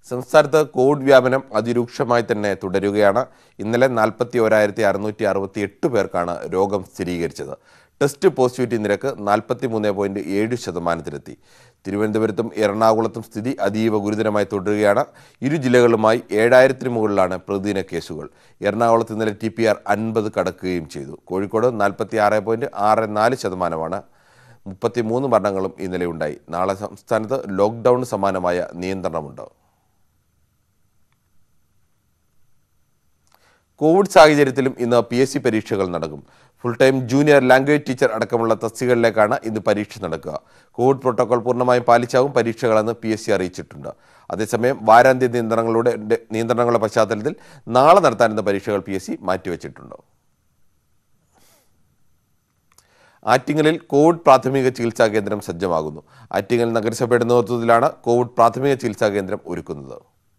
സംസ്ഥാനത്ത് കോവിഡ് വ്യാപനം അതിരൂക്ഷമായി തന്നെ തുടരുകയാണ് ഇന്നലെ നാൽപ്പത്തി ഒരായിരത്തി അറുന്നൂറ്റി അറുപത്തി എട്ട് പേർക്കാണ് രോഗം സ്ഥിരീകരിച്ചത് ടെസ്റ്റ് പോസിറ്റിവിറ്റി നിരക്ക് നാൽപ്പത്തി മൂന്ന് പോയിന്റ് ഏഴ് ശതമാനത്തിലെത്തി തിരുവനന്തപുരത്തും എറണാകുളത്തും സ്ഥിതി അതീവ ഗുരുതരമായി തുടരുകയാണ് ഇരു ജില്ലകളിലുമായി ഏഴായിരത്തിന് മുകളിലാണ് പ്രതിദിന കേസുകൾ എറണാകുളത്ത് ഇന്നലെ ടി പി ആർ അൻപത് കടക്കുകയും ചെയ്തു കോഴിക്കോട് നാൽപ്പത്തി ആറ് പോയിന്റ് ആറ് നാല് ശതമാനമാണ് മുപ്പത്തിമൂന്ന് മരണങ്ങളും ഇന്നലെ ഉണ്ടായി നാളെ സംസ്ഥാനത്ത് ലോക്ക്ഡൌൺ സമാനമായ നിയന്ത്രണമുണ്ട് കോവിഡ് സാഹചര്യത്തിലും ഇന്ന് പി എസ് സി പരീക്ഷകൾ നടക്കും full time junior language teacher അടക്കമുള്ള തസ്തികകളിലേക്കാണ് ഇന്ന് പരീക്ഷ നടക്കുക കോവിഡ് പ്രോട്ടോകോൾ പൂർണ്ണമായും പാലിച്ചാവും പരീക്ഷകളെന്ന് പി എസ് സി അറിയിച്ചിട്ടുണ്ട് അതേസമയം വാരാന്ത്യ നിയന്ത്രണങ്ങളുടെ നിയന്ത്രണങ്ങളുടെ പശ്ചാത്തലത്തിൽ നാളെ നടത്താനിരുന്ന പരീക്ഷകൾ പി എസ് സി മാറ്റിവെച്ചിട്ടുണ്ട് ആറ്റിങ്ങലിൽ കോവിഡ് പ്രാഥമിക ചികിത്സാ കേന്ദ്രം സജ്ജമാകുന്നു ആറ്റിങ്ങൽ നഗരസഭയുടെ നേതൃത്വത്തിലാണ് കോവിഡ് പ്രാഥമിക ചികിത്സാ കേന്ദ്രം ഒരുക്കുന്നത്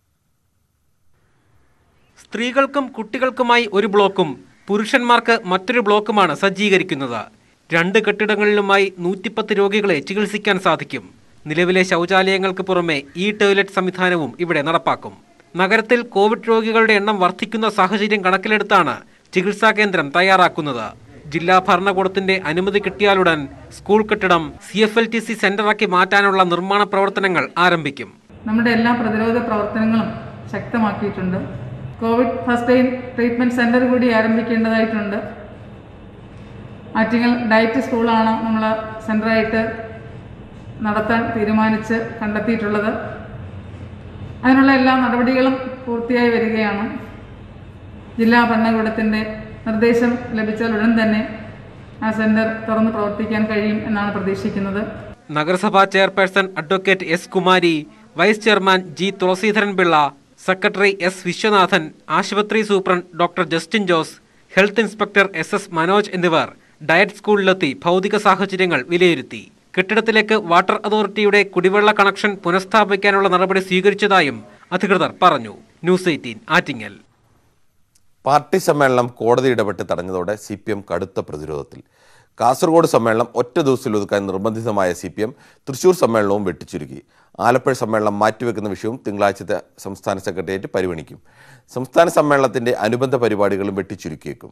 സ്ത്രീകൾക്കും കുട്ടികൾക്കുമായി ഒരു ബ്ലോക്കും പുരുഷന്മാർക്ക് മറ്റൊരു ബ്ലോക്കുമാണ് സജ്ജീകരിക്കുന്നത് രണ്ട് കെട്ടിടങ്ങളിലുമായി നൂറ്റിപ്പത്ത് രോഗികളെ ചികിത്സിക്കാൻ സാധിക്കും നിലവിലെ ശൗചാലയങ്ങൾക്ക് പുറമെ ഇ ടോയ്ലറ്റ് സംവിധാനവും ഇവിടെ നടപ്പാക്കും നഗരത്തിൽ കോവിഡ് രോഗികളുടെ എണ്ണം വർദ്ധിക്കുന്ന സാഹചര്യം കണക്കിലെടുത്താണ് ചികിത്സാ കേന്ദ്രം തയ്യാറാക്കുന്നത് ജില്ലാ ഭരണകൂടത്തിന്റെ അനുമതി കിട്ടിയാലുടൻ സ്കൂൾ കെട്ടിടം C F L T C സെന്ററാക്കി മാറ്റാനുള്ള നിർമ്മാണ പ്രവർത്തനങ്ങൾ ആരംഭിക്കും നമ്മുടെ എല്ലാ പ്രതിരോധ പ്രവർത്തനങ്ങളും ശക്തമാക്കിയിട്ടുണ്ട് Covid first aid treatment centre കൂടി ആരംഭിക്കേണ്ടതായിട്ടുണ്ട് ആറ്റിങ്ങൽ ഡയറ്റ് സ്കൂളാണ് നമ്മൾ സെൻറ്ററായിട്ട് നടത്താൻ തീരുമാനിച്ച് കണ്ടെത്തിയിട്ടുള്ളത് അതിനുള്ള എല്ലാ നടപടികളും പൂർത്തിയായി വരികയാണ് ജില്ലാ ഭരണകൂടത്തിൻ്റെ നിർദ്ദേശം ലഭിച്ചാൽ ഉടൻ തന്നെ ആ സെൻറ്റർ തുറന്ന് പ്രവർത്തിക്കാൻ കഴിയും എന്നാണ് പ്രതീക്ഷിക്കുന്നത് നഗരസഭാ chairperson advocate S Kumari vice chairman G Thulaseedharan Pillai secretary S Viswanathan ആശുപത്രി superintendent doctor Justin Jose health inspector S S Manoj എന്നിവർ ഡയറ്റ് സ്കൂളിലെത്തി ഭൗതിക സാഹചര്യങ്ങൾ വിലയിരുത്തി കെട്ടിടത്തിലേക്ക് വാട്ടർ അതോറിറ്റിയുടെ കുടിവെള്ള കണക്ഷൻ പുനഃസ്ഥാപിക്കാനുള്ള നടപടി സ്വീകരിച്ചതായും അധികൃതർ പറഞ്ഞു ന്യൂസ് എയ്റ്റീൻ ആറ്റിങ്ങൽ പാർട്ടി സമ്മേളനം കോടതി ഇടപെട്ട് തടഞ്ഞതോടെ സി പി എം കടുത്ത പ്രതിരോധത്തിൽ കാസർഗോഡ് സമ്മേളനം ഒറ്റ ദിവസത്തിൽ ഒതുക്കാൻ നിർബന്ധിതമായ സി പി എം തൃശൂർ സമ്മേളനവും വെട്ടിച്ചുരുക്കി ആലപ്പുഴ സമ്മേളനം മാറ്റിവെക്കുന്ന വിഷയവും തിങ്കളാഴ്ചത്തെ സംസ്ഥാന സെക്രട്ടേറിയറ്റ് പരിഗണിക്കും സംസ്ഥാന സമ്മേളനത്തിന്റെ അനുബന്ധ പരിപാടികളും വെട്ടിച്ചുരുക്കിയേക്കും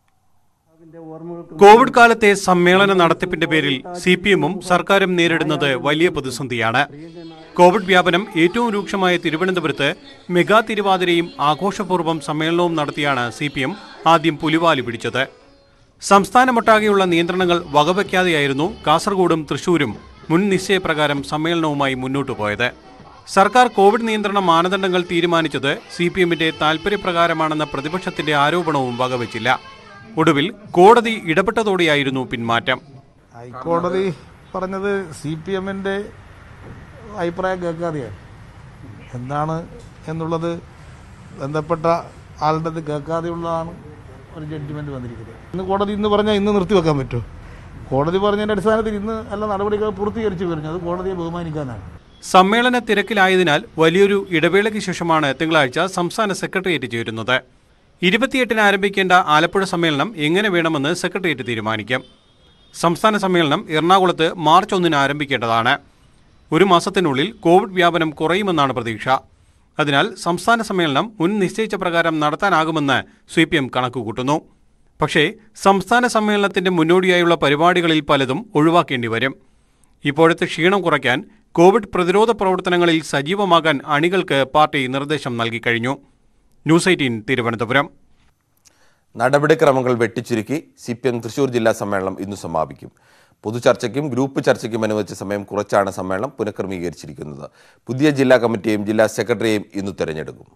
കോവിഡ് കാലത്തെ സമ്മേളന നടത്തിപ്പിന്റെ പേരിൽ സി പി എമ്മും സർക്കാരും നേരിടുന്നത് വലിയ പ്രതിസന്ധിയാണ് കോവിഡ് വ്യാപനം ഏറ്റവും രൂക്ഷമായ തിരുവനന്തപുരത്ത് മെഗാ തിരുവാതിരയും ആഘോഷപൂർവ്വം സമ്മേളനവും നടത്തിയാണ് സി പി എം ആദ്യം പുലിവാലി പിടിച്ചത് സംസ്ഥാനമൊട്ടാകെയുള്ള നിയന്ത്രണങ്ങൾ വകവയ്ക്കാതെയായിരുന്നു കാസർഗോഡും തൃശൂരും മുൻ നിശ്ചയപ്രകാരം സമ്മേളനവുമായി മുന്നോട്ടു പോയത് സർക്കാർ കോവിഡ് നിയന്ത്രണ മാനദണ്ഡങ്ങൾ തീരുമാനിച്ചത് സി പി എമ്മിന്റെ താൽപര്യപ്രകാരമാണെന്ന പ്രതിപക്ഷത്തിന്റെ ആരോപണവും വകവച്ചില്ല ഒടുവിൽ കോടതി ഇടപെട്ടതോടെയായിരുന്നു പിന്മാറ്റം ഹൈക്കോടതി പറഞ്ഞത് സി പി എമ്മിൻ്റെ അഭിപ്രായം കേൾക്കാതെയാണ് എന്താണ് എന്നുള്ളത് ബന്ധപ്പെട്ട ആളുടെ ഇത് കേൾക്കാതെയുള്ളതാണ് ഒരു ജഡ്ജ്മെന്റ് വന്നിരിക്കുന്നത് ഇന്ന് കോടതി ഇന്ന് പറഞ്ഞാൽ ഇന്ന് നിർത്തിവെക്കാൻ പറ്റുമോ കോടതി പറഞ്ഞതിൻ്റെ അടിസ്ഥാനത്തിൽ ഇന്ന് എല്ലാ നടപടികൾ പൂർത്തീകരിച്ചു കഴിഞ്ഞു അത് കോടതിയെ ബഹുമാനിക്കാനാണ് സമ്മേളന തിരക്കിലായതിനാൽ വലിയൊരു ഇടവേളയ്ക്ക് ശേഷമാണ് തിങ്കളാഴ്ച സംസ്ഥാന സെക്രട്ടേറിയറ്റ് ചേരുന്നത് ഇരുപത്തിയെട്ടിന് ആരംഭിക്കേണ്ട ആലപ്പുഴ സമ്മേളനം എങ്ങനെ വേണമെന്ന് സെക്രട്ടേറിയറ്റ് തീരുമാനിക്കും സംസ്ഥാന സമ്മേളനം എറണാകുളത്ത് മാർച്ച് ഒന്നിന് ആരംഭിക്കേണ്ടതാണ് ഒരു മാസത്തിനുള്ളിൽ കോവിഡ് വ്യാപനം കുറയുമെന്നാണ് പ്രതീക്ഷ അതിനാൽ സംസ്ഥാന സമ്മേളനം മുൻ നിശ്ചയിച്ച പ്രകാരം നടത്താനാകുമെന്ന് സി പി എം കണക്കുകൂട്ടുന്നു പക്ഷേ സംസ്ഥാന സമ്മേളനത്തിന്റെ മുന്നോടിയായുള്ള പരിപാടികളിൽ പലതും ഒഴിവാക്കേണ്ടി വരും ഇപ്പോഴത്തെ ക്ഷീണം കുറയ്ക്കാൻ കോവിഡ് പ്രതിരോധ പ്രവർത്തനങ്ങളിൽ സജീവമാകാൻ അണികൾക്ക് പാർട്ടി നിർദ്ദേശം നൽകിക്കഴിഞ്ഞു ന്യൂസ് എയ്റ്റീൻ തിരുവനന്തപുരം നടപടിക്രമങ്ങൾ വെട്ടിച്ചുരുക്കി സി പി എം തൃശൂർ ജില്ലാ സമ്മേളനം ഇന്ന് സമാപിക്കും പൊതുചർച്ചയ്ക്കും ഗ്രൂപ്പ് ചർച്ചയ്ക്കും അനുവദിച്ച സമയം കുറച്ചാണ് സമ്മേളനം പുനഃക്രമീകരിച്ചിരിക്കുന്നത് പുതിയ ജില്ലാ കമ്മിറ്റിയെയും ജില്ലാ സെക്രട്ടറിയെയും ഇന്ന് തെരഞ്ഞെടുക്കും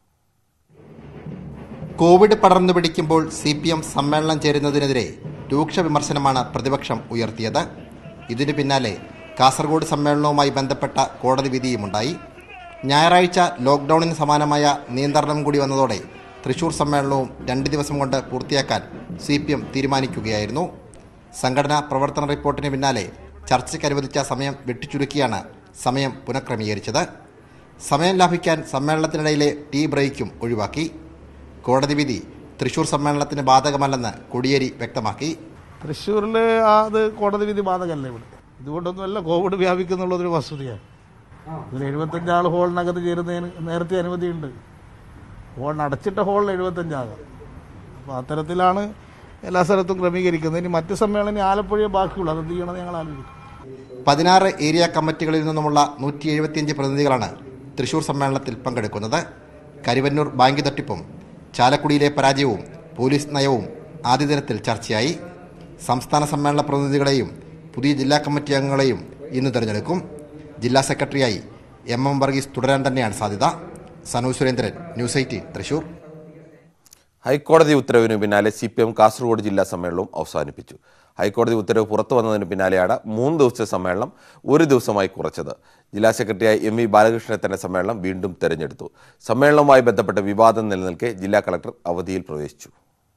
കോവിഡ് പടർന്നു പിടിക്കുമ്പോൾ സി പി എം സമ്മേളനം ചേരുന്നതിനെതിരെ രൂക്ഷ വിമർശനമാണ് പ്രതിപക്ഷം ഉയർത്തിയത് ഇതിനു പിന്നാലെ കാസർഗോഡ് സമ്മേളനവുമായി ബന്ധപ്പെട്ട കോടതി വിധിയുമുണ്ടായി ഞായറാഴ്ച ലോക്ക്ഡൌണിന് സമാനമായ നിയന്ത്രണം കൂടി വന്നതോടെ തൃശൂർ സമ്മേളനവും രണ്ട് ദിവസം കൊണ്ട് പൂർത്തിയാക്കാൻ സി പി എം തീരുമാനിക്കുകയായിരുന്നു സംഘടനാ പ്രവർത്തന റിപ്പോർട്ടിന് പിന്നാലെ ചർച്ചയ്ക്ക് അനുവദിച്ച സമയം വെട്ടിച്ചുരുക്കിയാണ് സമയം പുനഃക്രമീകരിച്ചത് സമയം ലാഭിക്കാൻ സമ്മേളനത്തിനിടയിലെ ടീ ബ്രേക്കും ഒഴിവാക്കി കോടതി വിധി തൃശൂർ സമ്മേളനത്തിന് ബാധകമല്ലെന്ന് കോടിയേരി വ്യക്തമാക്കി തൃശ്ശൂരിൽ അത് കോടതി വിധി ബാധകമല്ല ഇവിടെ ഇതുകൊണ്ടൊന്നുമല്ല കോവിഡ് വ്യാപിക്കുന്നുള്ളതൊരു വസ്തുതയാണ് ഇതിൽ എഴുപത്തഞ്ചാൾ ഹോളിനകത്ത് ചേരുന്നതിന് നേരത്തെ അനുമതിയുണ്ട് ഹോളിന് അടച്ചിട്ട ഹോളിൽ എഴുപത്തഞ്ചാകാം അപ്പോൾ അത്തരത്തിലാണ് എല്ലാ സ്ഥലത്തും ക്രമീകരിക്കുന്നത് ഇനി മറ്റ് സമ്മേളനം ആലപ്പുഴയെ ബാക്കിയുള്ളൂ അത് എന്ത് ചെയ്യണമെന്ന് ഞങ്ങൾ ആലോചിക്കും പതിനാറ് ഏരിയ കമ്മിറ്റികളിൽ നിന്നുമുള്ള നൂറ്റി എഴുപത്തിയഞ്ച് പ്രതിനിധികളാണ് തൃശൂർ സമ്മേളനത്തിൽ പങ്കെടുക്കുന്നത് കരുവന്നൂർ ബാങ്ക് തട്ടിപ്പും ചാലക്കുടിയിലെ പരാജയവും പോലീസ് നയവും ആദ്യ ദിനത്തിൽ ചർച്ചയായി സംസ്ഥാന സമ്മേളന പ്രതിനിധികളെയും പുതിയ ജില്ലാ കമ്മിറ്റി അംഗങ്ങളെയും ഇന്ന് തിരഞ്ഞെടുക്കും ജില്ലാ സെക്രട്ടറിയായി എം എം വർഗീസ് തുടരാൻ തന്നെയാണ് സാധ്യത സനു സുരേന്ദ്രൻ ന്യൂസ് എയ്റ്റീൻ തൃശൂർ ഹൈക്കോടതി ഉത്തരവിന് പിന്നാലെ സി പി എം കാസർഗോഡ് ജില്ലാ സമ്മേളനവും അവസാനിപ്പിച്ചു ഹൈക്കോടതി ഉത്തരവ് പുറത്തു വന്നതിന് പിന്നാലെയാണ് മൂന്ന് ദിവസത്തെ സമ്മേളനം ഒരു ദിവസമായി കുറച്ചത് ജില്ലാ സെക്രട്ടറിയായി എം വി ബാലകൃഷ്ണനെ തന്നെ സമ്മേളനം വീണ്ടും തെരഞ്ഞെടുത്തു സമ്മേളനവുമായി ബന്ധപ്പെട്ട വിവാദം നിലനിൽക്കെ ജില്ലാ കളക്ടർ അവധിയിൽ പ്രവേശിച്ചു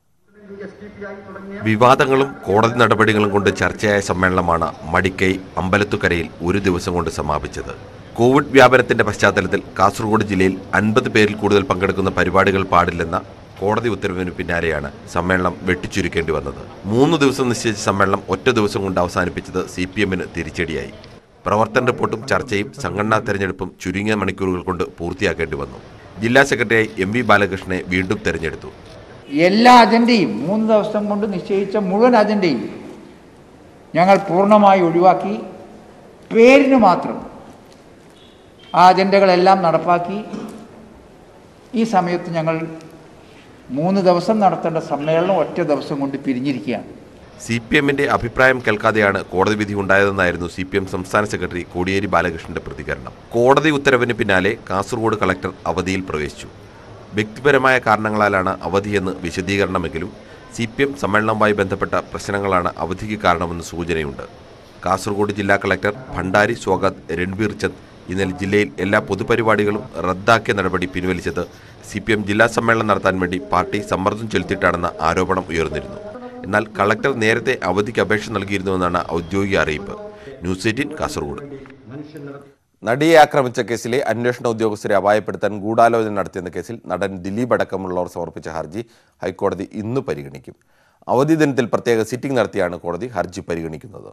വിവാദങ്ങളും കോടതി നടപടികളും കൊണ്ട് ചർച്ചയായ സമ്മേളനമാണ് മടിക്കൈ അമ്പലത്തുകരയിൽ ഒരു ദിവസം കൊണ്ട് സമാപിച്ചത് കോവിഡ് വ്യാപനത്തിന്റെ പശ്ചാത്തലത്തിൽ കാസർഗോഡ് ജില്ലയിൽ അൻപത് പേരിൽ കൂടുതൽ പങ്കെടുക്കുന്ന പരിപാടികൾ പാടില്ലെന്ന കോടതി ഉത്തരവിന് പിന്നാലെയാണ് സമ്മേളനം വെട്ടിച്ചുരുക്കേണ്ടി വന്നത് മൂന്ന് ദിവസം നിശ്ചയിച്ച സമ്മേളനം ഒറ്റ ദിവസം കൊണ്ട് അവസാനിപ്പിച്ചത് സി പി എമ്മിന് തിരിച്ചടിയായി പ്രവർത്തന റിപ്പോർട്ടും ചർച്ചയും സംഘടനാ തെരഞ്ഞെടുപ്പും ചുരുങ്ങിയ മണിക്കൂറുകൾ കൊണ്ട് പൂർത്തിയാക്കേണ്ടി വന്നു ജില്ലാ സെക്രട്ടറിയായി എം വി ബാലകൃഷ്ണനെ വീണ്ടും തെരഞ്ഞെടുത്തു എല്ലാ അജണ്ടയും മൂന്ന് ദിവസം കൊണ്ട് നിശ്ചയിച്ച മുഴുവൻ അജണ്ടയും ഞങ്ങൾ പൂർണ്ണമായി ഒഴിവാക്കി പേരിന് മാത്രം ആ അജണ്ടകളെല്ലാം നടപ്പാക്കി ഈ സമയത്ത് ഞങ്ങൾ മൂന്ന് ദിവസം നടത്തേണ്ട സമ്മേളനം ഒറ്റ ദിവസം കൊണ്ട് പിരിഞ്ഞിരിക്കുകയാണ് സി പി എമ്മിന്റെ അഭിപ്രായം കേൾക്കാതെയാണ് കോടതി വിധി ഉണ്ടായതെന്നായിരുന്നു സി പി എം സംസ്ഥാന സെക്രട്ടറി കോടിയേരി ബാലകൃഷ്ണന്റെ പ്രതികരണം കോടതി ഉത്തരവിന് പിന്നാലെ കാസർഗോഡ് കളക്ടർ അവധിയിൽ പ്രവേശിച്ചു വ്യക്തിപരമായ കാരണങ്ങളാലാണ് അവധിയെന്ന് വിശദീകരണമെങ്കിലും സി പി എം സമ്മേളനവുമായി ബന്ധപ്പെട്ട പ്രശ്നങ്ങളാണ് അവധിക്ക് കാരണമെന്ന് സൂചനയുണ്ട് കാസർഗോഡ് ജില്ലാ കളക്ടർ ഭണ്ഡാരി സ്വാഗത് രൺബീർ ചന്ദ് ഇന്നലെ ജില്ലയിൽ എല്ലാ പൊതുപരിപാടികളും റദ്ദാക്കിയ നടപടി പിൻവലിച്ചത് സി പി എം ജില്ലാ സമ്മേളനം നടത്താൻ വേണ്ടി പാർട്ടി സമ്മർദ്ദം ചെലുത്തിയിട്ടാണെന്ന ആരോപണം ഉയർന്നിരുന്നു എന്നാൽ കളക്ടർ നേരത്തെ അവധിക്ക് അപേക്ഷ നൽകിയിരുന്നുവെന്നാണ് ഔദ്യോഗിക അറിയിപ്പ് ന്യൂസ് എയ്റ്റീൻ കാസർഗോഡ് നടിയെ ആക്രമിച്ച കേസിലെ അന്വേഷണ ഉദ്യോഗസ്ഥരെ അപായപ്പെടുത്താൻ ഗൂഢാലോചന നടത്തിയെന്ന കേസിൽ നടൻ ദിലീപ് അടക്കമുള്ളവർ സമർപ്പിച്ച ഹർജി ഹൈക്കോടതി ഇന്ന് പരിഗണിക്കും അവധി ദിനത്തിൽ പ്രത്യേക സിറ്റിംഗ് നടത്തിയാണ് കോടതി ഹർജി പരിഗണിക്കുന്നത്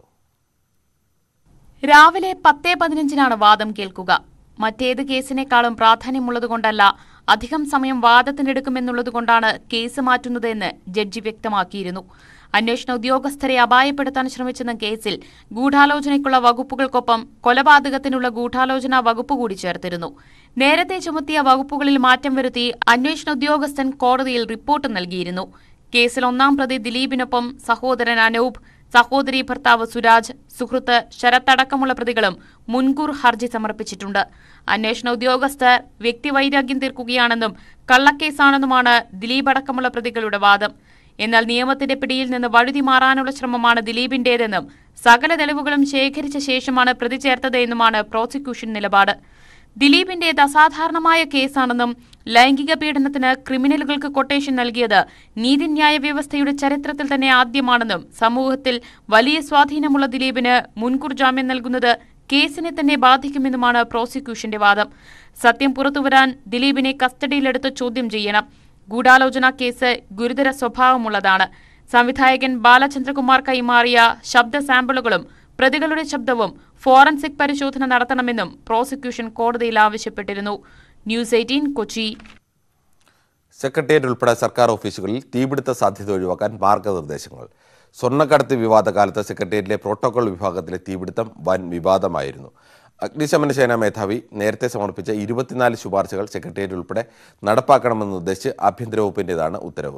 രാവിലെ പത്തേ പതിനഞ്ചിനാണ് വാദം കേൾക്കുക മറ്റേത് കേസിനേക്കാളും പ്രാധാന്യമുള്ളതുകൊണ്ടല്ല അധികം സമയം വാദത്തിനെടുക്കുമെന്നുള്ളതുകൊണ്ടാണ് കേസ് മാറ്റുന്നതെന്ന് ജഡ്ജി വ്യക്തമാക്കിയിരുന്നു അന്വേഷണ ഉദ്യോഗസ്ഥരെ അപായപ്പെടുത്താൻ ശ്രമിച്ചെന്ന കേസിൽ ഗൂഢാലോചനയ്ക്കുള്ള വകുപ്പുകൾക്കൊപ്പം കൊലപാതകത്തിനുള്ള ഗൂഢാലോചന വകുപ്പ് കൂടി ചേർത്തിരുന്നു നേരത്തെ ചുമത്തിയ വകുപ്പുകളിൽ മാറ്റം വരുത്തി അന്വേഷണ ഉദ്യോഗസ്ഥൻ കോടതിയിൽ റിപ്പോർട്ട് നൽകിയിരുന്നു കേസിൽ ഒന്നാം പ്രതി ദിലീപിനൊപ്പം സഹോദരൻ അനൂപ് സഹോദരി ഭർത്താവ് സുരാജ് സുഹൃത്ത് ശരത് അടക്കമുള്ള പ്രതികളും മുൻകൂർ ഹർജി സമർപ്പിച്ചിട്ടുണ്ട് അന്വേഷണ ഉദ്യോഗസ്ഥർ വ്യക്തിവൈരാഗ്യം തീർക്കുകയാണെന്നും കള്ളക്കേസാണെന്നുമാണ് ദിലീപ് അടക്കമുള്ള പ്രതികളുടെ വാദം എന്നാൽ നിയമത്തിന്റെ പിടിയിൽ നിന്ന് വഴുതി മാറാനുള്ള ശ്രമമാണ് ദിലീപിന്റേതെന്നും സകല തെളിവുകളും ശേഖരിച്ച ശേഷമാണ് പ്രതി ചേർത്തത് എന്നുമാണ് പ്രോസിക്യൂഷൻ നിലപാട് ദിലീപിന്റേത് അസാധാരണമായ കേസാണെന്നും ലൈംഗിക പീഡനത്തിന് ക്രിമിനലുകൾക്ക് കൊട്ടേഷൻ നൽകിയത് നീതിന്യായ വ്യവസ്ഥയുടെ ചരിത്രത്തിൽ തന്നെ ആദ്യമാണെന്നും സമൂഹത്തിൽ വലിയ സ്വാധീനമുള്ള ദിലീപിന് മുൻകൂർ ജാമ്യം നൽകുന്നത് കേസിനെ തന്നെ ബാധിക്കുമെന്നുമാണ് പ്രോസിക്യൂഷന്റെ വാദം സത്യം പുറത്തുവരാൻ ദിലീപിനെ കസ്റ്റഡിയിലെടുത്ത് ചോദ്യം ചെയ്യണം ഗൂഢാലോചന കേസ് ഗുരുതര സ്വഭാവമുള്ളതാണ് സംവിധായകൻ ബാലചന്ദ്രകുമാർ കൈമാറിയ ശബ്ദ സാമ്പിളുകളും പ്രതികളുടെ ശബ്ദവും ഫോറൻസിക് പരിശോധന നടത്തണമെന്നും പ്രോസിക്യൂഷൻ കോടതിയിൽ ആവശ്യപ്പെട്ടിരുന്നു ന്യൂസ് എയ്റ്റീൻ കൊച്ചി സെക്രട്ടേറിയറ്റ് ഉൾപ്പെടെ സർക്കാർ ഓഫീസുകളിൽ തീപിടുത്ത സാധ്യത ഒഴിവാക്കാൻ മാർഗനിർദ്ദേശങ്ങൾ സ്വർണ്ണക്കടത്ത് വിവാദ കാലത്ത് സെക്രട്ടേറിയറ്റിലെ പ്രോട്ടോകോൾ വിഭാഗത്തിലെ തീപിടുത്തം വൻ വിവാദമായിരുന്നു അഗ്നിശമന സേനാ മേധാവി നേരത്തെ സമർപ്പിച്ച ഇരുപത്തിനാല് ശുപാർശകൾ സെക്രട്ടേറിയറ്റ് ഉൾപ്പെടെ നടപ്പാക്കണമെന്ന് നിർദ്ദേശിച്ച് ആഭ്യന്തര വകുപ്പിന്റേതാണ് ഉത്തരവ്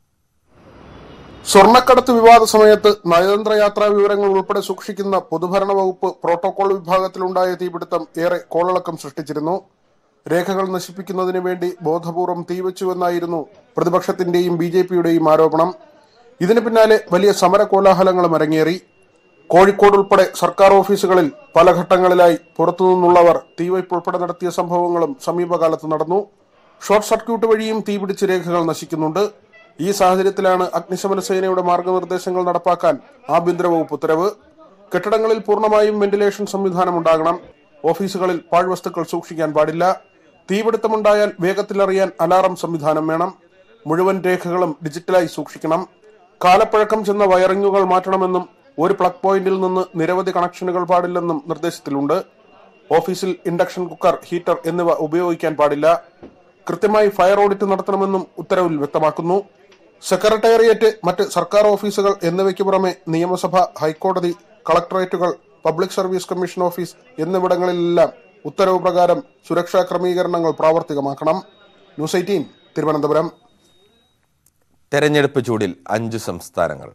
സ്വർണ്ണക്കടത്ത് വിവാദ സമയത്ത് നയതന്ത്ര യാത്രാ വിവരങ്ങൾ ഉൾപ്പെടെ സൂക്ഷിക്കുന്ന പൊതുഭരണ വകുപ്പ് പ്രോട്ടോകോൾ വിഭാഗത്തിലുണ്ടായ തീപിടുത്തം ഏറെ കോളടക്കം സൃഷ്ടിച്ചിരുന്നു രേഖകൾ നശിപ്പിക്കുന്നതിന് വേണ്ടി ബോധപൂർവം തീവച്ചുവെന്നായിരുന്നു പ്രതിപക്ഷത്തിന്റെയും ബി ജെ പിയുടെയും ആരോപണം ഇതിന് പിന്നാലെ വലിയ സമര കോലാഹലങ്ങളും അരങ്ങേറി കോഴിക്കോട് ഉൾപ്പെടെ സർക്കാർ ഓഫീസുകളിൽ പല ഘട്ടങ്ങളിലായി പുറത്തുനിന്നുള്ളവർ തീവയ്പ് ഉൾപ്പെടെ നടത്തിയ സംഭവങ്ങളും സമീപകാലത്ത് നടന്നു ഷോർട്ട് സർക്യൂട്ട് വഴിയും തീപിടിച്ച് രേഖകൾ നശിക്കുന്നുണ്ട് ഈ സാഹചര്യത്തിലാണ് അഗ്നിശമന സേനയുടെ മാർഗനിർദ്ദേശങ്ങൾ നടപ്പാക്കാൻ ആഭ്യന്തര വകുപ്പ് ഉത്തരവ് കെട്ടിടങ്ങളിൽ പൂർണ്ണമായും വെന്റിലേഷൻ സംവിധാനം ഉണ്ടാകണം ഓഫീസുകളിൽ പാഴ്വസ്തുക്കൾ സൂക്ഷിക്കാൻ പാടില്ല തീപിടുത്തമുണ്ടായാൽ വേഗത്തിൽ അറിയാൻ അലാറം സംവിധാനം വേണം മുഴുവൻ രേഖകളും ഡിജിറ്റലായി സൂക്ഷിക്കണം കാലപ്പഴക്കം ചെന്ന വയറിങ്ങുകൾ മാറ്റണമെന്നും ഒരു പ്ലഗ് പോയിന്റിൽ നിന്ന് നിരവധി കണക്ഷനുകൾ പാടില്ലെന്നും നിർദ്ദേശത്തിലുണ്ട് ഓഫീസിൽ ഇൻഡക്ഷൻ കുക്കർ ഹീറ്റർ എന്നിവ ഉപയോഗിക്കാൻ പാടില്ല കൃത്യമായി ഫയർ ഓഡിറ്റ് നടത്തണമെന്നും ഉത്തരവിൽ വ്യക്തമാക്കുന്നു സെക്രട്ടേറിയറ്റ് മറ്റ് സർക്കാർ ഓഫീസുകൾ എന്നിവയ്ക്ക് പുറമെ നിയമസഭ ഹൈക്കോടതി കളക്ടറേറ്റുകൾ പബ്ലിക് സർവീസ് കമ്മീഷൻ ഓഫീസ് എന്നിവിടങ്ങളിലെല്ലാം ഉത്തരവ് പ്രകാരം സുരക്ഷാ ക്രമീകരണങ്ങൾ പ്രാവർത്തികമാക്കണം ന്യൂസ് എയ്റ്റീൻ തിരുവനന്തപുരം തെരഞ്ഞെടുപ്പ് ചൂടിൽ അഞ്ച് സംസ്ഥാനങ്ങൾ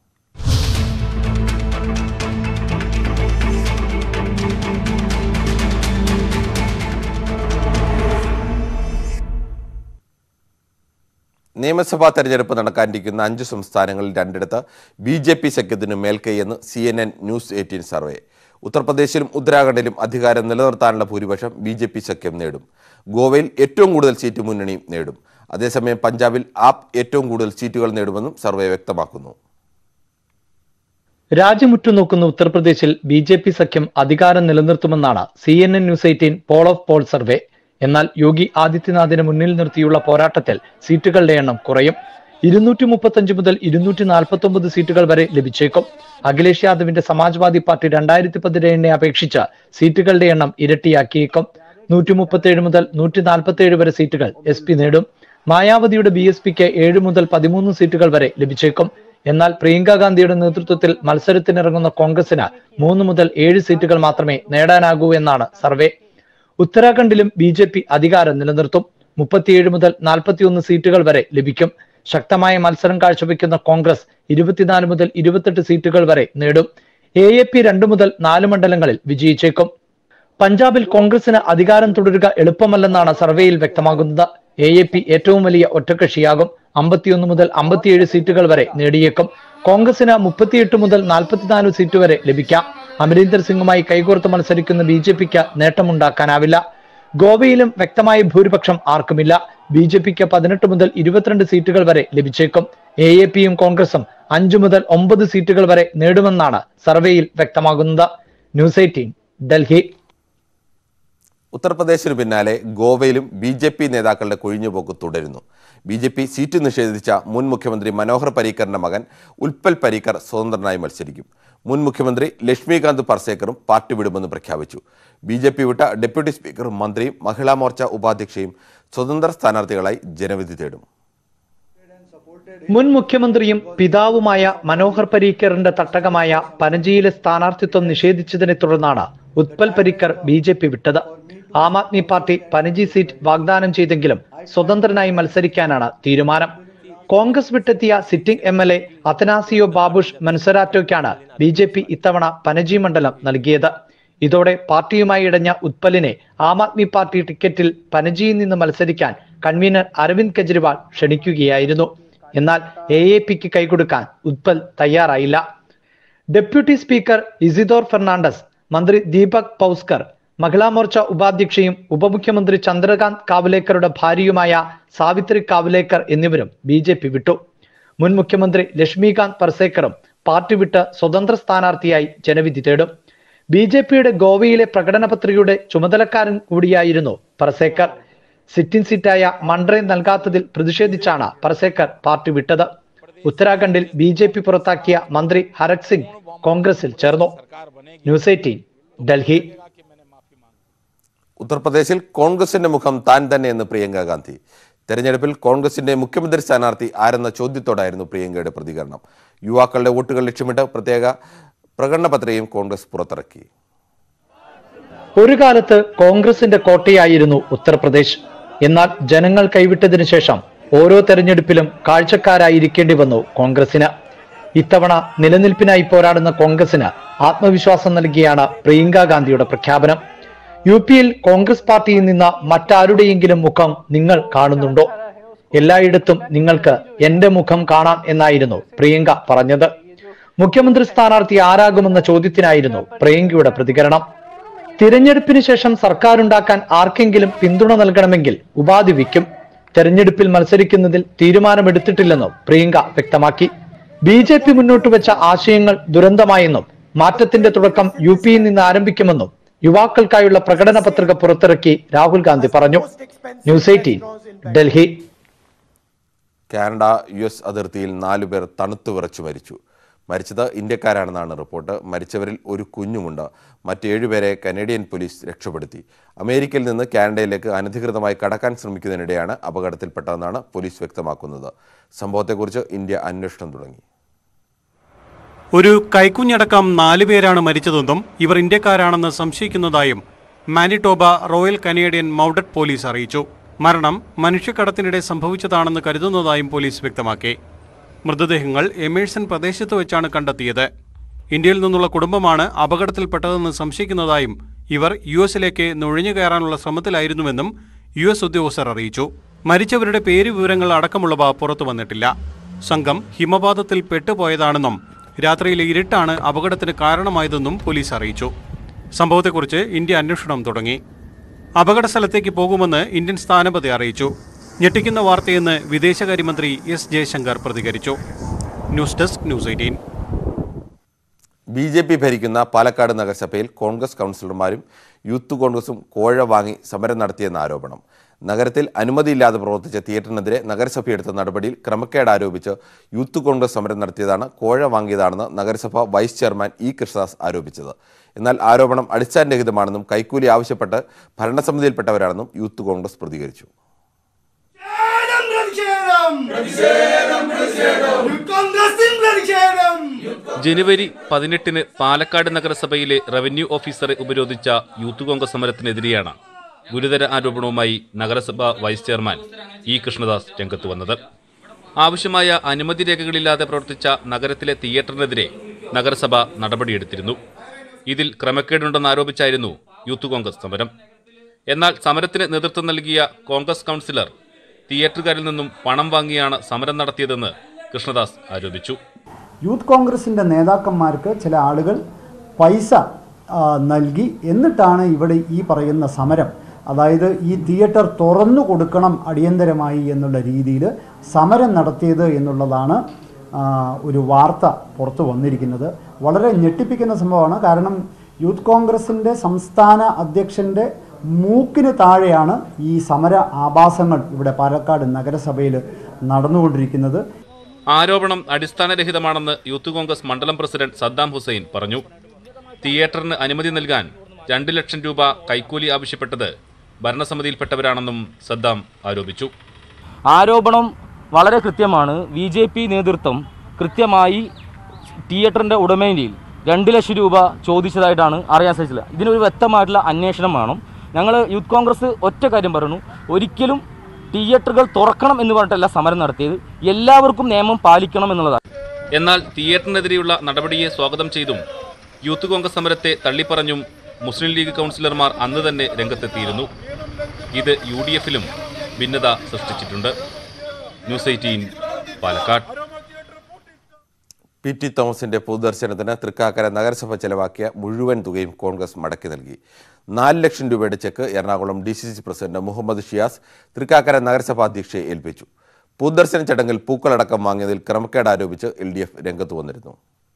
നിയമസഭാ തെരഞ്ഞെടുപ്പ് നടക്കാനിരിക്കുന്ന അഞ്ച് സംസ്ഥാനങ്ങളിൽ രണ്ടിടത്ത് ബി ജെ പി സഖ്യത്തിന് മേൽക്കൈയെന്ന് C N N news eighteen survey ഉത്തർപ്രദേശിലും ഉത്തരാഖണ്ഡിലും അധികാരം നിലനിർത്താനുള്ള ഭൂരിപക്ഷം ബി ജെ പി സഖ്യം നേടും ഗോവയിൽ ഏറ്റവും കൂടുതൽ സീറ്റ് മുന്നണിയും നേടും അതേസമയം പഞ്ചാബിൽ ആപ്പ് ഏറ്റവും കൂടുതൽ സീറ്റുകൾ നേടുമെന്നും സർവേ വ്യക്തമാക്കുന്നു രാജ്യമുറ്റുനോക്കുന്ന ഉത്തർപ്രദേശിൽ ബി ജെ പി സഖ്യം അധികാരം നിലനിർത്തുമെന്നാണ് C N N news eighteen poll of poll survey എന്നാൽ യോഗി ആദിത്യനാഥിനെ മുന്നിൽ നിർത്തിയുള്ള പോരാട്ടത്തിൽ സീറ്റുകളുടെ എണ്ണം കുറയും ഇരുന്നൂറ്റി മുപ്പത്തഞ്ച് മുതൽ ഇരുന്നൂറ്റി നാൽപ്പത്തി ഒമ്പത് സീറ്റുകൾ വരെ ലഭിച്ചേക്കും അഖിലേഷ് യാദവിന്റെ സമാജ്വാദി പാർട്ടി രണ്ടായിരത്തി പതിനേഴിനെ അപേക്ഷിച്ച് സീറ്റുകളുടെ എണ്ണം ഇരട്ടിയാക്കിയേക്കും നൂറ്റി മുപ്പത്തേഴ് മുതൽ നൂറ്റി നാൽപ്പത്തേഴ് വരെ സീറ്റുകൾ എസ് പി നേടും മായാവതിയുടെ ബി എസ് പിക്ക് ഏഴ് മുതൽ പതിമൂന്ന് സീറ്റുകൾ വരെ ലഭിച്ചേക്കും എന്നാൽ പ്രിയങ്ക ഗാന്ധിയുടെ നേതൃത്വത്തിൽ മത്സരത്തിനിറങ്ങുന്ന കോൺഗ്രസിന് മൂന്ന് മുതൽ ഏഴ് സീറ്റുകൾ മാത്രമേ നേടാനാകൂ എന്നാണ് സർവേ ഉത്തരാഖണ്ഡിലും ബി ജെ പി അധികാരം നിലനിർത്തും മുപ്പത്തിയേഴ് മുതൽ നാൽപ്പത്തിയൊന്ന് സീറ്റുകൾ വരെ ലഭിക്കും ശക്തമായ മത്സരം കാഴ്ചവെക്കുന്ന കോൺഗ്രസ് ഇരുപത്തിനാല് മുതൽ ഇരുപത്തെട്ട് സീറ്റുകൾ വരെ നേടും എ എ പി രണ്ട് മുതൽ നാല് മണ്ഡലങ്ങളിൽ വിജയിച്ചേക്കും പഞ്ചാബിൽ കോൺഗ്രസിന് അധികാരം തുടരുക എളുപ്പമല്ലെന്നാണ് സർവേയിൽ വ്യക്തമാകുന്നത് എ എ പി ഏറ്റവും വലിയ ഒറ്റകക്ഷിയാകും അമ്പത്തിയൊന്ന് മുതൽ അമ്പത്തിയേഴ് സീറ്റുകൾ വരെ നേടിയേക്കും കോൺഗ്രസിന് മുപ്പത്തിയെട്ട് മുതൽ നാൽപ്പത്തിനാല് സീറ്റ് വരെ ലഭിക്കാം അമരീന്ദർ സിംഗുമായി കൈകോർത്ത് മത്സരിക്കുന്ന ബി ജെ പിക്ക് നേട്ടമുണ്ടാക്കാനാവില്ല ഗോവയിലും വ്യക്തമായ ഭൂരിപക്ഷം ആർക്കുമില്ല ബി ജെ പിക്ക് പതിനെട്ട് മുതൽ ഇരുപത്തിരണ്ട് സീറ്റുകൾ വരെ ലഭിച്ചേക്കും എ എ പിയും കോൺഗ്രസും അഞ്ചു മുതൽ ഒമ്പത് സീറ്റുകൾ വരെ നേടുമെന്നാണ് സർവേയിൽ വ്യക്തമാകുന്നത് ന്യൂസ് എയ്റ്റീൻ ഡൽഹി ഉത്തർപ്രദേശിന് പിന്നാലെ ഗോവയിലും ബി ജെ പി നേതാക്കളുടെ കൊഴിഞ്ഞുപോക്ക് തുടരുന്നു ബി ജെ പി സീറ്റ് നിഷേധിച്ച മുൻ മുഖ്യമന്ത്രി മനോഹർ പരീക്കറിന്റെ മകൻ ഉൽപ്പൽ പരീക്കർ സ്വതന്ത്രനായി മത്സരിക്കും മുൻ മുഖ്യമന്ത്രി ലക്ഷ്മികാന്ത് പർസേക്കറും പാർട്ടി വിടുമെന്ന് പ്രഖ്യാപിച്ചു ബി ജെ പി വിട്ട ഡെപ്യൂട്ടി സ്പീക്കറും മന്ത്രിയും മഹിളാ മോർച്ച ഉപാധ്യക്ഷയും സ്വതന്ത്ര സ്ഥാനാർത്ഥികളായി ജനവിധി തേടും മുൻ മുഖ്യമന്ത്രിയും പിതാവുമായ മനോഹർ പരീക്കറിന്റെ തട്ടകമായ പനജിയിലെ സ്ഥാനാർത്ഥിത്വം നിഷേധിച്ചതിനെ തുടർന്നാണ് Utpal Parrikar B J P വിട്ടത് ആം ആദ്മി പാർട്ടി പനജി സീറ്റ് വാഗ്ദാനം ചെയ്തെങ്കിലും സ്വതന്ത്രനായി മത്സരിക്കാനാണ് തീരുമാനം കോൺഗ്രസ് വിട്ടെത്തിയ sitting M L A Atanasio Babush മൻസരാറ്റോയ്ക്കാണ് ബി ജെ പി ഇത്തവണ പനജി മണ്ഡലം നൽകിയത് ഇതോടെ പാർട്ടിയുമായി ഇടഞ്ഞ ഉത്പലിനെ ആം ആദ്മി പാർട്ടി ടിക്കറ്റിൽ പനജിയിൽ നിന്ന് മത്സരിക്കാൻ കൺവീനർ അരവിന്ദ് കെജ്രിവാൾ ക്ഷണിക്കുകയായിരുന്നു എന്നാൽ എ എ പിക്ക് കൈകൊടുക്കാൻ ഉത്പൽ തയ്യാറായില്ല ഡെപ്യൂട്ടി സ്പീക്കർ ഇസിദോർ ഫെർണാണ്ടസ് മന്ത്രി ദീപക് പൗസ്കർ മഹിളാ മോർച്ച ഉപാധ്യക്ഷയും ഉപമുഖ്യമന്ത്രി ചന്ദ്രകാന്ത് കാവ്ലേക്കറുടെ ഭാര്യയുമായ സാവിത്രി കാവ്ലേക്കർ എന്നിവരും ബി ജെ പി വിട്ടു മുൻ മുഖ്യമന്ത്രി ലക്ഷ്മികാന്ത് പർസേക്കറും പാർട്ടി വിട്ട് സ്വതന്ത്ര സ്ഥാനാർത്ഥിയായി ജനവിധി തേടും ബി ജെ പിയുടെ ഗോവയിലെ പ്രകടന പത്രികയുടെ ചുമതലക്കാരൻ കൂടിയായിരുന്നു പർസേക്കർ സിറ്റിംഗ് സീറ്റായ മണ്ഡ്രെ നൽകാത്തതിൽ പ്രതിഷേധിച്ചാണ് പർസേക്കർ പാർട്ടി വിട്ടത് ഉത്തരാഖണ്ഡിൽ ബി ജെ പി പുറത്താക്കിയ മന്ത്രി ഹരക് സിംഗ് കോൺഗ്രസിൽ ചേർന്നു ന്യൂസ് എയ്റ്റീൻ ഡൽഹി ഉത്തർപ്രദേശിൽ കോൺഗ്രസിന്റെ മുഖം താൻ തന്നെയെന്ന് പ്രിയങ്ക ഗാന്ധി തെരഞ്ഞെടുപ്പിൽ കോൺഗ്രസിന്റെ മുഖ്യമന്ത്രി സ്ഥാനാർത്ഥി ആരെന്ന ചോദ്യത്തോടായിരുന്നു പ്രിയങ്കയുടെ പ്രതികരണം യുവാക്കളുടെ വോട്ടുകൾ ലക്ഷ്യമിട്ട് പ്രത്യേക പ്രകടന പത്രികയും കോൺഗ്രസ് പുറത്തിറക്കി ഒരു കാലത്ത് കോൺഗ്രസിന്റെ കോട്ടയായിരുന്നു ഉത്തർപ്രദേശ് എന്നാൽ ജനങ്ങൾ കൈവിട്ടതിനു ശേഷം ഓരോ തെരഞ്ഞെടുപ്പിലും കാഴ്ചക്കാരായിരിക്കേണ്ടി വന്നു കോൺഗ്രസിന് ഇത്തവണ നിലനിൽപ്പിനായി പോരാടുന്ന കോൺഗ്രസിന് ആത്മവിശ്വാസം നൽകിയാണ് പ്രിയങ്ക ഗാന്ധിയുടെ പ്രഖ്യാപനം യു പിയിൽ കോൺഗ്രസ് പാർട്ടിയിൽ നിന്ന് മറ്റാരുടെയെങ്കിലും മുഖം നിങ്ങൾ കാണുന്നുണ്ടോ എല്ലായിടത്തും നിങ്ങൾക്ക് എന്റെ മുഖം കാണാം എന്നായിരുന്നു പ്രിയങ്ക പറഞ്ഞത് മുഖ്യമന്ത്രി സ്ഥാനാർത്ഥി ആരാകുമെന്ന ചോദ്യത്തിനായിരുന്നു പ്രിയങ്കയുടെ പ്രതികരണം തിരഞ്ഞെടുപ്പിന് ശേഷം സർക്കാരുണ്ടാക്കാൻ ആർക്കെങ്കിലും പിന്തുണ നൽകണമെങ്കിൽ ഉപാധി വയ്ക്കും തെരഞ്ഞെടുപ്പിൽ മത്സരിക്കുന്നതിൽ തീരുമാനമെടുത്തിട്ടില്ലെന്നും പ്രിയങ്ക വ്യക്തമാക്കി ബി ജെ പി മുന്നോട്ട് വെച്ച ആശയങ്ങൾ ദുരന്തമായെന്നും മാറ്റത്തിന്റെ തുടക്കം യു പിയിൽ നിന്ന് ആരംഭിക്കുമെന്നും യുവാക്കൾക്കായുള്ള പ്രകടന പത്രിക പുറത്തിറക്കി രാഹുൽ ഗാന്ധി പറഞ്ഞു news eighteen Delhi Canada U S അതിർത്തിയിൽ നാലുപേർ തണുത്തു വിറച്ചു മരിച്ചു മരിച്ചത് ഇന്ത്യക്കാരാണെന്നാണ് റിപ്പോർട്ട് മരിച്ചവരിൽ ഒരു കുഞ്ഞുമുണ്ട് മറ്റേഴുപേരെ കനേഡിയൻ പോലീസ് രക്ഷപ്പെടുത്തി അമേരിക്കയിൽ നിന്ന് കാനഡയിലേക്ക് അനധികൃതമായി കടക്കാൻ ശ്രമിക്കുന്നതിനിടെയാണ് അപകടത്തിൽപ്പെട്ടതെന്നാണ് പോലീസ് വ്യക്തമാക്കുന്നത് സംഭവത്തെക്കുറിച്ച് ഇന്ത്യ അന്വേഷണം തുടങ്ങി ഒരു കൈക്കുഞ്ഞടക്കം നാല് പേരാണ് മരിച്ചതെന്നും ഇവർ ഇന്ത്യക്കാരാണെന്ന് സംശയിക്കുന്നതായും Manitoba royal Canadian mounted police അറിയിച്ചു മരണം മനുഷ്യക്കടത്തിനിടെ സംഭവിച്ചതാണെന്ന് കരുതുന്നതായും പോലീസ് വ്യക്തമാക്കി മൃതദേഹങ്ങൾ എമേഴ്സൺ പ്രദേശത്ത് വെച്ചാണ് കണ്ടെത്തിയത് ഇന്ത്യയിൽ നിന്നുള്ള കുടുംബമാണ് അപകടത്തിൽപ്പെട്ടതെന്ന് സംശയിക്കുന്നതായും ഇവർ യു എസിലേക്ക് നുഴഞ്ഞു കയറാനുള്ള ശ്രമത്തിലായിരുന്നുവെന്നും യു എസ് ഉദ്യോഗസ്ഥർ അറിയിച്ചു മരിച്ചവരുടെ പേര് വിവരങ്ങൾ അടക്കമുള്ളവ പുറത്തു വന്നിട്ടില്ല സംഘം ഹിമപാതത്തിൽ പെട്ടുപോയതാണെന്നും രാത്രിയിലെ ഇരുട്ടാണ് അപകടത്തിന് കാരണമായതെന്നും പോലീസ് അറിയിച്ചു സംഭവത്തെക്കുറിച്ച് ഇന്ത്യ അന്വേഷണം തുടങ്ങി അപകട സ്ഥലത്തേക്ക് പോകുമെന്ന് ഇന്ത്യൻ സ്ഥാനപതി അറിയിച്ചു ഞെട്ടിക്കുന്ന വാർത്തയെന്ന് വിദേശകാര്യമന്ത്രി എസ് ജയശങ്കർ പ്രതികരിച്ചു news desk news eighteen B J P ഭരിക്കുന്ന പാലക്കാട് നഗരസഭയിൽ കോൺഗ്രസ് കൗൺസിലർമാരും യൂത്ത് കോൺഗ്രസും കോഴ വാങ്ങി സമരം നടത്തിയെന്ന ആരോപണം നഗരത്തിൽ അനുമതിയില്ലാതെ പ്രവർത്തിച്ച തിയേറ്ററിനെതിരെ നഗരസഭ എടുത്ത നടപടിയിൽ ക്രമക്കേട് ആരോപിച്ച് യൂത്ത് കോൺഗ്രസ് സമരം നടത്തിയതാണ് കോഴ വാങ്ങിയതാണെന്ന് നഗരസഭ വൈസ് ചെയർമാൻ ഇ കൃഷ്ണദാസ് ആരോപിച്ചത് എന്നാൽ ആരോപണം അടിസ്ഥാനരഹിതമാണെന്നും കൈക്കൂലി ആവശ്യപ്പെട്ട് ഭരണസമിതിയിൽപ്പെട്ടവരാണെന്നും യൂത്ത് കോൺഗ്രസ് പ്രതികരിച്ചു ജനുവരി പതിനെട്ടിന് പാലക്കാട് നഗരസഭയിലെ റവന്യൂ ഓഫീസറെ ഉപരോധിച്ച യൂത്ത് കോൺഗ്രസ് സമരത്തിനെതിരെയാണ് ഗുരുതര ആരോപണവുമായി നഗരസഭ വൈസ് ചെയർമാൻ ഇ കൃഷ്ണദാസ് രംഗത്ത് വന്നത് ആവശ്യമായ അനുമതി രേഖകളില്ലാതെ പ്രവർത്തിച്ച നഗരത്തിലെ തിയേറ്ററിനെതിരെ നഗരസഭ നടപടിയെടുത്തിരുന്നു ഇതിൽ ക്രമക്കേടുണ്ടെന്ന് ആരോപിച്ചായിരുന്നു യൂത്ത് കോൺഗ്രസ് സമരം എന്നാൽ സമരത്തിന് നേതൃത്വം നൽകിയ കോൺഗ്രസ് കൗൺസിലർ തിയേറ്ററുകാരിൽ നിന്നും പണം വാങ്ങിയാണ് സമരം നടത്തിയതെന്ന് കൃഷ്ണദാസ് ആരോപിച്ചു യൂത്ത് കോൺഗ്രസിൻ്റെ നേതാക്കന്മാർക്ക് ചില ആളുകൾ പൈസ ആ, നൽകി എന്നിട്ടാണ് ഇവിടെ ഈ പറയുന്ന സമരം അതായത് ഈ തിയേറ്റർ തുറന്നു കൊടുക്കണം അടിയന്തരമായി എന്നുള്ള രീതിയിൽ സമരം നടത്തിയത് എന്നുള്ളതാണ് ആ, ഒരു വാർത്ത പുറത്തു വന്നിരിക്കുന്നത് വളരെ ഞെട്ടിപ്പിക്കുന്ന സംഭവമാണ് കാരണം യൂത്ത് കോൺഗ്രസിൻ്റെ സംസ്ഥാന അധ്യക്ഷൻ്റെ മൂക്കിന് താഴെയാണ് ഈ സമര ആഭാസങ്ങൾ ഇവിടെ പാലക്കാട് നഗരസഭയിൽ നടന്നുകൊണ്ടിരിക്കുന്നത് ആരോപണം അടിസ്ഥാനരഹിതമാണെന്ന് യൂത്ത് കോൺഗ്രസ് മണ്ഡലം പ്രസിഡന്റ് സദ്ദാം ഹുസൈൻ പറഞ്ഞു തിയേറ്ററിന് അനുമതി നൽകാൻ രണ്ട് ലക്ഷം രൂപ കൈക്കൂലി ആവശ്യപ്പെട്ടത് ഭരണസമിതിയിൽപ്പെട്ടവരാണെന്നും സദ്ദാം ആരോപിച്ചു ആരോപണം വളരെ കൃത്യമാണ് ബി ജെ പി നേതൃത്വം കൃത്യമായി തിയേറ്ററിൻ്റെ ഉടമയിൽ രണ്ട് ലക്ഷം രൂപ ചോദിച്ചതായിട്ടാണ് അറിയാൻ സാധിച്ചത് ഇതിനൊരു വ്യക്തമായിട്ടുള്ള അന്വേഷണം വേണം ഞങ്ങൾ യൂത്ത് കോൺഗ്രസ് ഒറ്റ കാര്യം പറഞ്ഞു ഒരിക്കലും തിയേറ്ററുകൾ തുറക്കണം എന്ന് പറഞ്ഞിട്ടല്ല സമരം നടത്തിയത് എല്ലാവർക്കും നിയമം പാലിക്കണം എന്നുള്ളതാണ് എന്നാൽ തിയേറ്ററിനെതിരെയുള്ള നടപടിയെ സ്വാഗതം ചെയ്തും യൂത്ത് കോൺഗ്രസ് സമരത്തെ തള്ളിപ്പറഞ്ഞും മുസ്ലിം ലീഗ് കൗൺസിലർമാർ അന്ന് തന്നെ രംഗത്തെത്തിയിരുന്നു ഇത് യു ഡി എഫിലും ഭിന്നത സൃഷ്ടിച്ചിട്ടുണ്ട് news eighteen Palakkad P T തോമസിന്റെ പൊതുദർശനത്തിന് തൃക്കാക്കര നഗരസഭ ചെലവാക്കിയ മുഴുവൻ തുകയും കോൺഗ്രസ് മടക്കി നൽകി നാല് ലക്ഷം രൂപയുടെ cheque Ernakulam D C C president Muhammad Shiyas Thrikkakara നഗരസഭാ അധ്യക്ഷയെ ഏൽപ്പിച്ചു പൊതുദർശന ചടങ്ങിൽ പൂക്കളടക്കം വാങ്ങിയതിൽ ക്രമക്കേട് ആരോപിച്ച് എൽ ഡി എഫ് രംഗത്ത് വന്നിരുന്നു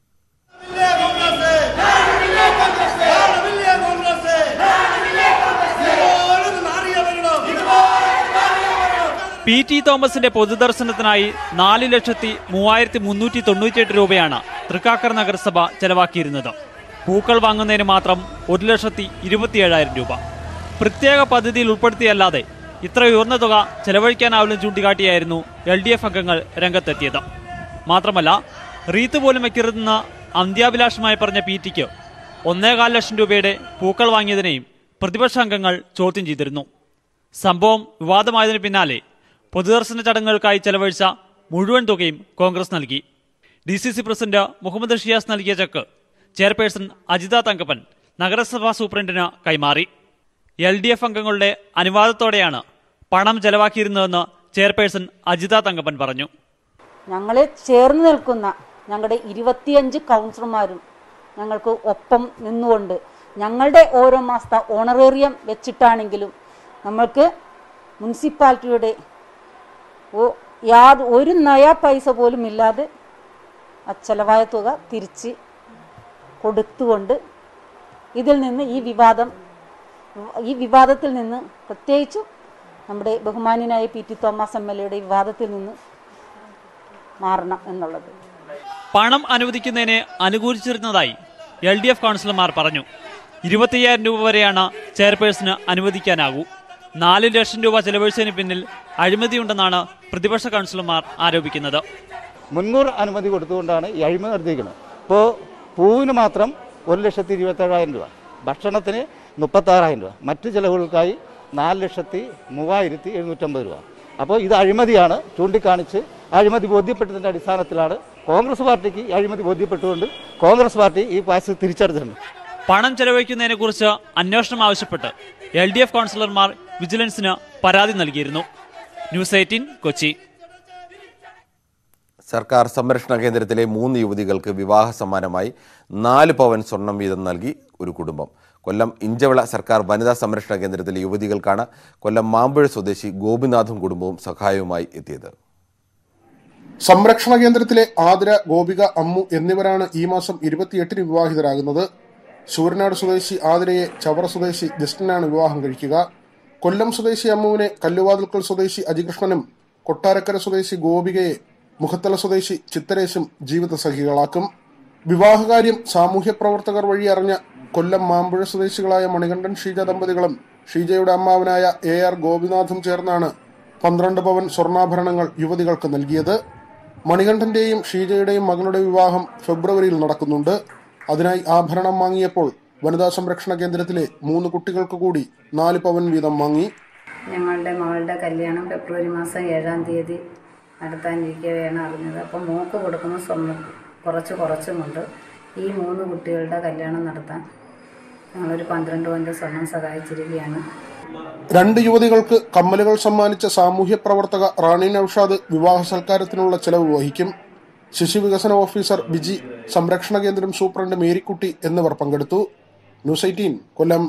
പി ടി തോമസിന്റെ പൊതുദർശനത്തിനായി നാല് ലക്ഷത്തി മൂവായിരത്തി മുന്നൂറ്റി തൊണ്ണൂറ്റിയെട്ട് രൂപയാണ് തൃക്കാക്കര നഗരസഭ ചെലവാക്കിയിരുന്നത് പൂക്കൾ വാങ്ങുന്നതിന് മാത്രം ഒരു ലക്ഷത്തി ഇരുപത്തിയേഴായിരം രൂപ പ്രത്യേക പദ്ധതിയിൽ ഉൾപ്പെടുത്തിയല്ലാതെ ഇത്ര ഉയർന്ന തുക ചെലവഴിക്കാനാവില്ലെന്ന് ചൂണ്ടിക്കാട്ടിയായിരുന്നു എൽ ഡി എഫ് അംഗങ്ങൾ രംഗത്തെത്തിയത് മാത്രമല്ല റീത്ത് പോലും വെക്കരുതെന്ന് അന്ത്യാഭിലാഷമായി പറഞ്ഞ പി ടിക്ക് ഒന്നേകാൽ ലക്ഷം രൂപയുടെ പൂക്കൾ വാങ്ങിയതിനെയും പ്രതിപക്ഷ അംഗങ്ങൾ ചോദ്യം ചെയ്തിരുന്നു സംഭവം വിവാദമായതിനു പിന്നാലെ പൊതുദർശന ചടങ്ങുകൾക്കായി ചെലവഴിച്ച മുഴുവൻ തുകയും കോൺഗ്രസ് നൽകി D C C president Muhammad Shiyas നൽകിയ ചെക്ക് ചെയർപേഴ്സൺ അജിത തങ്കപ്പൻ നഗരസഭാ സൂപ്രണ്ടിന് കൈമാറി എൽ ഡി എഫ് അംഗങ്ങളുടെ അനുവാദത്തോടെയാണ് പണം ചെലവാക്കിയിരുന്നതെന്ന് ചെയർപേഴ്സൺ അജിത തങ്കപ്പൻ പറഞ്ഞു ഞങ്ങൾ ചേർന്ന് നിൽക്കുന്ന ഞങ്ങളുടെ ഇരുപത്തിയഞ്ച് കൗൺസിലർമാരും ഞങ്ങൾക്ക് ഒപ്പം നിന്നുകൊണ്ട് ഞങ്ങളുടെ ഓരോ മാസത്തെ ഓണറേറിയം വെച്ചിട്ടാണെങ്കിലും നമ്മൾക്ക് മുനിസിപ്പാലിറ്റിയുടെ ഒ- യാതൊ ഒരു നയ പൈസ പോലും ഇല്ലാതെ ആ ചെലവായ തുക തിരിച്ച് കൊടുത്തുകൊണ്ട് ഇതിൽ നിന്ന് ഈ വിവാദം ഈ വിവാദത്തിൽ നിന്ന് പ്രത്യേകിച്ചും നമ്മുടെ ബഹുമാന്യനായ P T Thomas M L എയുടെ വിവാദത്തിൽ നിന്ന് മാറണം എന്നുള്ളത് പണം അനുവദിക്കുന്നതിനെ അനുകൂലിച്ചിരുന്നതായി എൽ ഡി എഫ് കൗൺസിലർമാർ പറഞ്ഞു ഇരുപത്തിയ്യായിരം രൂപ വരെയാണ് ചെയർപേഴ്സണ് അനുവദിക്കാനാകൂ നാല് ലക്ഷം രൂപ ചെലവഴിച്ചതിന് പിന്നിൽ അഴിമതിയുണ്ടെന്നാണ് പ്രതിപക്ഷ കൗൺസിലർമാർ ആരോപിക്കുന്നത് മുൻകൂർ അനുമതി കൊടുത്തുകൊണ്ടാണ് ഈ അഴിമതി നടത്തിയിരിക്കുന്നത് ഇപ്പോൾ പൂവിന് മാത്രം ഒരു ലക്ഷത്തി ഇരുപത്തേഴായിരം രൂപ ഭക്ഷണത്തിന് മുപ്പത്താറായിരം രൂപ മറ്റു ചിലവുകൾക്കായി നാല് ലക്ഷത്തി മൂവായിരത്തി എഴുന്നൂറ്റമ്പത് രൂപ അപ്പോൾ ഇത് അഴിമതിയാണ് ചൂണ്ടിക്കാണിച്ച് അഴിമതി ബോധ്യപ്പെട്ടതിൻ്റെ അടിസ്ഥാനത്തിലാണ് കോൺഗ്രസ് പാർട്ടിക്ക് ഈ അഴിമതി ബോധ്യപ്പെട്ടുകൊണ്ട് കോൺഗ്രസ് പാർട്ടി ഈ പാസ് തിരിച്ചടച്ചിട്ടുണ്ട് പണം ചെലവഴിക്കുന്നതിനെ കുറിച്ച് അന്വേഷണം ആവശ്യപ്പെട്ട് എൽ ഡി എഫ് കൗൺസിലർമാർ വിജിലൻസിന് പരാതി നൽകിയിരുന്നു ന്യൂസ് എയ്റ്റീൻ കൊച്ചി സർക്കാർ സംരക്ഷണ കേന്ദ്രത്തിലെ മൂന്ന് യുവതികൾക്ക് വിവാഹ സമ്മാനമായി നാല് പവൻ സ്വർണം വീതം നൽകി ഒരു കുടുംബം കൊല്ലം ഇഞ്ചവിള സർക്കാർ വനിതാ സംരക്ഷണ കേന്ദ്രത്തിലെ യുവതികൾക്കാണ് കൊല്ലം മാമ്പുഴ സ്വദേശി ഗോപിനാഥും കുടുംബവും സഹായവുമായി എത്തിയത് സംരക്ഷണ കേന്ദ്രത്തിലെ ആതിര ഗോപിക അമ്മു എന്നിവരാണ് ഈ മാസം ഇരുപത്തിയെട്ടിന് വിവാഹിതരാകുന്നത് ശൂരനാട് സ്വദേശി ആതിരയെ ചവറ സ്വദേശി ജസ്റ്റിനാണ് വിവാഹം കഴിക്കുക കൊല്ലം സ്വദേശി അമ്മുവിനെ കല്ലുവാതിൽക്കൽ സ്വദേശി അജികൃഷ്ണനും കൊട്ടാരക്കര സ്വദേശി ഗോപികയെ മുഖത്തല സ്വദേശി ചിത്തരേശും ജീവിത സഖികളാക്കും വിവാഹകാര്യം സാമൂഹ്യ പ്രവർത്തകർ വഴി അറിഞ്ഞ കൊല്ലം മാമ്പുഴ സ്വദേശികളായ മണികണ്ഠൻ ഷീജ ദമ്പതികളും ഷീജയുടെ അമ്മാവനായ എ ആർ ഗോപിനാഥും ചേർന്നാണ് പന്ത്രണ്ട് പവൻ സ്വർണ്ണാഭരണങ്ങൾ യുവതികൾക്ക് നൽകിയത് മണികണ്ഠന്റെയും ഷീജയുടെയും മകളുടെ വിവാഹം ഫെബ്രുവരിയിൽ നടക്കുന്നുണ്ട് അതിനായി ആഭരണം വാങ്ങിയപ്പോൾ വനിതാ സംരക്ഷണ കേന്ദ്രത്തിലെ മൂന്ന് കുട്ടികൾക്ക് കൂടി നാല് പവൻ വീതം വാങ്ങി ഞങ്ങളുടെ മകളുടെ കല്യാണം ഫെബ്രുവരി മാസം ഏഴാം തീയതി നടത്താനിരിക്കവെയാണ് അറിഞ്ഞത് അപ്പം മോക്ക് കൊടുക്കുന്ന സ്വർണ്ണം കുറച്ച് കുറച്ചും കൊണ്ട് ഈ മൂന്ന് കുട്ടികളുടെ കല്യാണം നടത്താൻ ഞങ്ങളൊരു പന്ത്രണ്ട് പവൻ്റെ സ്വർണം സഹായിച്ചിരിക്കുകയാണ് രണ്ട് യുവതികൾക്ക് കമ്മലുകൾ സമ്മാനിച്ച സാമൂഹ്യ പ്രവർത്തക റാണി നൌഷാദ് വിവാഹ സൽക്കാരത്തിനുള്ള ചെലവ് വഹിക്കും ശിശുവികസന ഓഫീസർ ബിജി സംരക്ഷണ കേന്ദ്രം സൂപ്രണ്ട് മേരിക്കുട്ടി എന്നിവർ പങ്കെടുത്തു ന്യൂസ് എയ്റ്റീൻ കൊല്ലം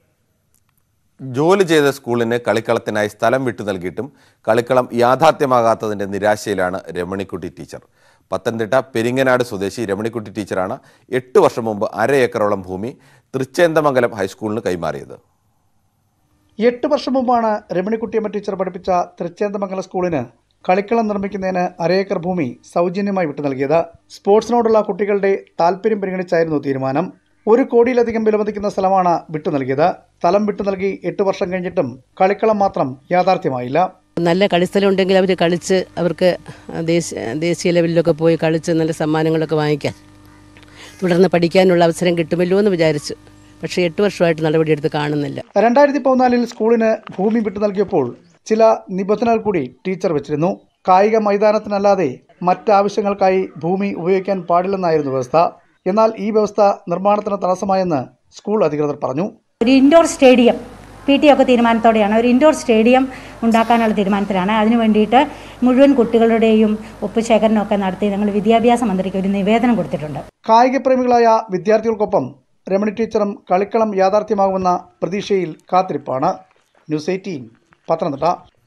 ജോലി ചെയ്ത സ്കൂളിന് കളിക്കളത്തിനായി സ്ഥലം വിട്ടു നൽകിയിട്ടും കളിക്കളം യാഥാർത്ഥ്യമാകാത്തതിന്റെ നിരാശയിലാണ് രമണിക്കുട്ടി ടീച്ചർ പത്തനംതിട്ട പെരിങ്ങനാട് സ്വദേശി രമണിക്കുട്ടി ടീച്ചറാണ് എട്ട് വർഷം മുമ്പ് അര ഏക്കറോളം ഭൂമി തൃച്ചേന്തമംഗലം ഹൈസ്കൂളിന് കൈമാറിയത് എട്ട് വർഷം മുമ്പാണ് രമണിക്കുട്ടിയമ്മ ടീച്ചർ പഠിപ്പിച്ച തൃച്ചേന്തമംഗലം സ്കൂളിന് കളിക്കളം നിർമ്മിക്കുന്നതിന് അരയേക്കർ ഭൂമി സൗജന്യമായി വിട്ടു നൽകിയത് സ്പോർട്സിനോടുള്ള കുട്ടികളുടെ താല്പര്യം പരിഗണിച്ചായിരുന്നു തീരുമാനം ഒരു കോടിയിലധികം വിലമതിക്കുന്ന സ്ഥലമാണ് വിട്ടു നൽകിയത് സ്ഥലം വിട്ടു നൽകി എട്ട് വർഷം കഴിഞ്ഞിട്ടും കളിക്കളം മാത്രം യാഥാർത്ഥ്യമായില്ല നല്ല കളിസ്ഥലം ഉണ്ടെങ്കിൽ അവർ കളിച്ച് അവർക്ക് ദേശീയ ദേശീയ ലെവലിലൊക്കെ പോയി കളിച്ച് നല്ല സമ്മാനങ്ങളൊക്കെ വാങ്ങിക്കാൻ തുടർന്ന് പഠിക്കാനുള്ള അവസരം കിട്ടുമല്ലോ എന്ന് വിചാരിച്ചു പക്ഷേ എട്ട് വർഷമായിട്ട് നടപടിയെടുത്ത് കാണുന്നില്ല രണ്ടായിരത്തി പതിനാലിൽ സ്കൂളിന് ഭൂമി വിട്ടു നൽകിയപ്പോൾ ചില നിബന്ധനകൾ കൂടി ടീച്ചർ വെച്ചിരുന്നു കായിക മൈതാനത്തിനല്ലാതെ മറ്റാവശ്യങ്ങൾക്കായി ഭൂമി ഉപയോഗിക്കാൻ പാടില്ലെന്നായിരുന്നു വ്യവസ്ഥ എന്നാൽ ഈ വ്യവസ്ഥ നിർമ്മാണത്തിന് തടസ്സമായെന്ന് സ്കൂൾ അധികൃതർ പറഞ്ഞു ഒരു ഇൻഡോർ സ്റ്റേഡിയം പി ടി ഒക്കെ തീരുമാനത്തോടെയാണ് ഒരു ഇൻഡോർ സ്റ്റേഡിയം ഉണ്ടാക്കാനുള്ള തീരുമാനത്തിലാണ് അതിനു വേണ്ടിയിട്ട് മുഴുവൻ കുട്ടികളുടെയും ഒപ്പ് ശേഖരണമൊക്കെ നടത്തി ഞങ്ങൾ വിദ്യാഭ്യാസ മന്ത്രിക്ക് ഒരു നിവേദനം കൊടുത്തിട്ടുണ്ട് കായികപ്രേമികളായ വിദ്യാർത്ഥികൾക്കൊപ്പം രമണി ടീച്ചറും കളിക്കളം യാഥാർത്ഥ്യമാകുമെന്ന പ്രതീക്ഷയിൽ കാത്തിരിപ്പാണ് ന്യൂസ് എയ്റ്റീൻ പത്തനംതിട്ട